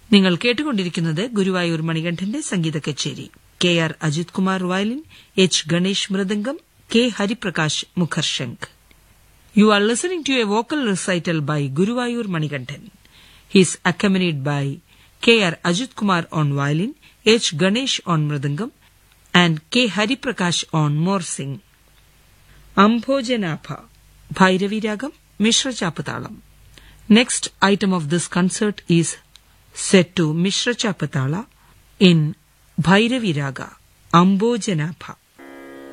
നിങ്ങൾ കേട്ടുകൊണ്ടിരിക്കുന്നത് ഗുരുവായൂർ മണികണ്ഠന്റെ സംഗീത കച്ചേരി K R Ajith Kumar violin H Ganesh mridangam K Hariprakash മുഖർശങ്ക് you are listening to a vocal recital by Guruvayur Manikandan He is accompanied by K.R. Ajit Kumar on violin, H. Ganesh on mridangam, and K. Hariprakash on morsing. Ambhojanapha, Bhairavi Ragam, Mishra Chapatalam. Next item of this concert is set to Mishra Chapatala in Bhairavi Raga, Ambhojanapha.